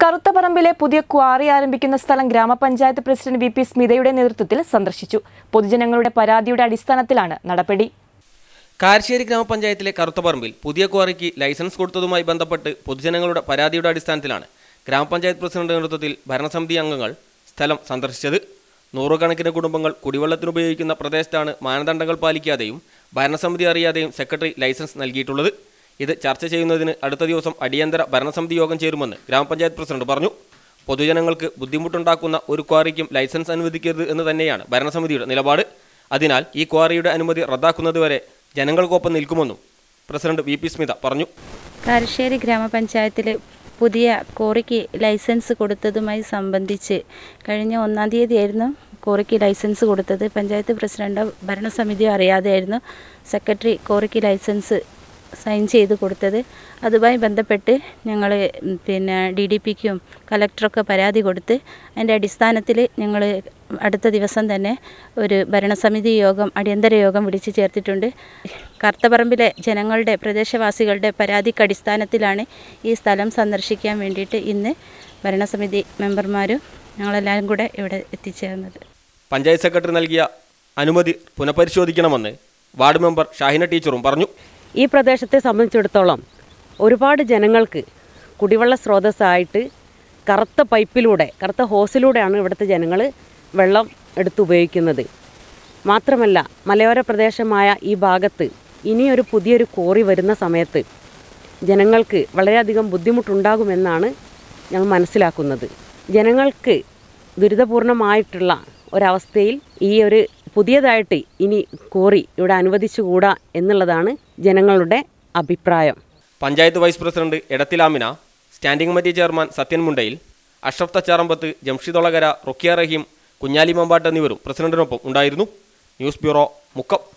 കറുത്തപറമ്പിലെ പുതിയ ക്വാറി ആരംഭിക്കുന്ന സ്ഥലം ഗ്രാമപഞ്ചായത്ത് പ്രസിഡന്റ് വി പി സ്മിതയുടെ നേതൃത്വത്തിൽ സന്ദർശിച്ചു പൊതുജനങ്ങളുടെ പരാതിയുടെ അടിസ്ഥാനത്തിലാണ് നടപടി കാരശ്ശേരി ഗ്രാമപഞ്ചായത്തിലെ കറുത്തപറമ്പിൽ പുതിയ ക്വാറിക്ക് ലൈസൻസ് കൊടുത്തതുമായി ബന്ധപ്പെട്ട് പൊതുജനങ്ങളുടെ പരാതിയുടെ അടിസ്ഥാനത്തിലാണ് ഗ്രാമപഞ്ചായത്ത് പ്രസിഡന്റ് നേതൃത്വത്തിൽ ഭരണസമിതി അംഗങ്ങൾ സ്ഥലം സന്ദർശിച്ചത് നൂറുകണക്കിന് കുടുംബങ്ങൾ കുടിവെള്ളത്തിന് ഉപയോഗിക്കുന്ന പ്രദേശത്താണ് മാനദണ്ഡങ്ങൾ പാലിക്കാതെയും ഭരണസമിതി അറിയാതെയും സെക്രട്ടറി ലൈസൻസ് നൽകിയിട്ടുള്ളത് ഇത് ചർച്ച ചെയ്യുന്നതിന് അടുത്ത ദിവസം അടിയന്തര ഭരണസമിതി യോഗം ചേരുമെന്ന് ഗ്രാമപഞ്ചായത്ത് പ്രസിഡന്റ് പറഞ്ഞു പൊതുജനങ്ങൾക്ക് ബുദ്ധിമുട്ടുണ്ടാക്കുന്ന ഒരു ക്വാറിക്കും ലൈസൻസ് അനുവദിക്കരുത് എന്ന് തന്നെയാണ് ഭരണസമിതിയുടെ നിലപാട് അതിനാൽ ഈ ക്വാറിയുടെ അനുമതി റദ്ദാക്കുന്നതുവരെ ജനങ്ങൾക്കൊപ്പം നിൽക്കുമെന്നും പ്രസിഡന്റ് വി പി സ്മിത പറഞ്ഞു കാരശ്ശേരി ഗ്രാമപഞ്ചായത്തിൽ പുതിയ കോറിക്ക് ലൈസൻസ് കൊടുത്തതുമായി സംബന്ധിച്ച് കഴിഞ്ഞ ഒന്നാം തീയതിയായിരുന്നു കോറിക്ക് ലൈസൻസ് കൊടുത്തത് പഞ്ചായത്ത് പ്രസിഡന്റ് ഭരണസമിതിയോ അറിയാതെയായിരുന്നു സെക്രട്ടറി കോറിക്ക് ലൈസൻസ് സൈൻ ചെയ്ത് കൊടുത്തത് അതുമായി ബന്ധപ്പെട്ട് ഞങ്ങൾ പിന്നെ ഡി ഡി പിക്കും കലക്ടറൊക്കെ പരാതി കൊടുത്ത് അതിൻ്റെ അടിസ്ഥാനത്തിൽ ഞങ്ങൾ അടുത്ത ദിവസം തന്നെ ഒരു ഭരണസമിതി യോഗം അടിയന്തര യോഗം വിളിച്ചു ചേർത്തിട്ടുണ്ട് കർത്തപറമ്പിലെ ജനങ്ങളുടെ പ്രദേശവാസികളുടെ പരാതിക്ക് അടിസ്ഥാനത്തിലാണ് ഈ സ്ഥലം സന്ദർശിക്കാൻ വേണ്ടിയിട്ട് ഇന്ന് ഭരണസമിതി മെമ്പർമാരും ഞങ്ങളെല്ലാവരും കൂടെ ഇവിടെ എത്തിച്ചേർന്നത് പഞ്ചായത്ത് സെക്രട്ടറി നൽകിയ അനുമതി പുനഃപരിശോധിക്കണമെന്ന് വാർഡ് മെമ്പർ ഷാഹിന ടീച്ചറും പറഞ്ഞു ഈ പ്രദേശത്തെ സംബന്ധിച്ചിടത്തോളം ഒരുപാട് ജനങ്ങൾക്ക് കുടിവെള്ള സ്രോതസ്സായിട്ട് കറുത്ത പൈപ്പിലൂടെ കറുത്ത ഹോസിലൂടെയാണ് ഇവിടുത്തെ ജനങ്ങൾ വെള്ളം എടുത്ത് ഉപയോഗിക്കുന്നത് മാത്രമല്ല മലയോര പ്രദേശമായ ഈ ഭാഗത്ത് ഇനിയൊരു പുതിയൊരു കോറി വരുന്ന സമയത്ത് ജനങ്ങൾക്ക് വളരെയധികം ബുദ്ധിമുട്ടുണ്ടാകുമെന്നാണ് ഞങ്ങൾ മനസ്സിലാക്കുന്നത് ജനങ്ങൾക്ക് ദുരിതപൂർണമായിട്ടുള്ള ഒരവസ്ഥയിൽ ഈ ഒരു പുതിയതായിട്ട് ഇനി കോറി ഇവിടെ അനുവദിച്ചുകൂടാ എന്നുള്ളതാണ് ജനങ്ങളുടെ അഭിപ്രായം panchayat vice president Edathil Amina standing committee chairman Sathyan Mundayil Ashraf Thacharambath Jamshid Olakara Rukkiya Rahim Kunhali Mambatt എന്നിവരും പ്രസിഡന്റിനൊപ്പം ഉണ്ടായിരുന്നു ന്യൂസ് ബ്യൂറോ മുക്കം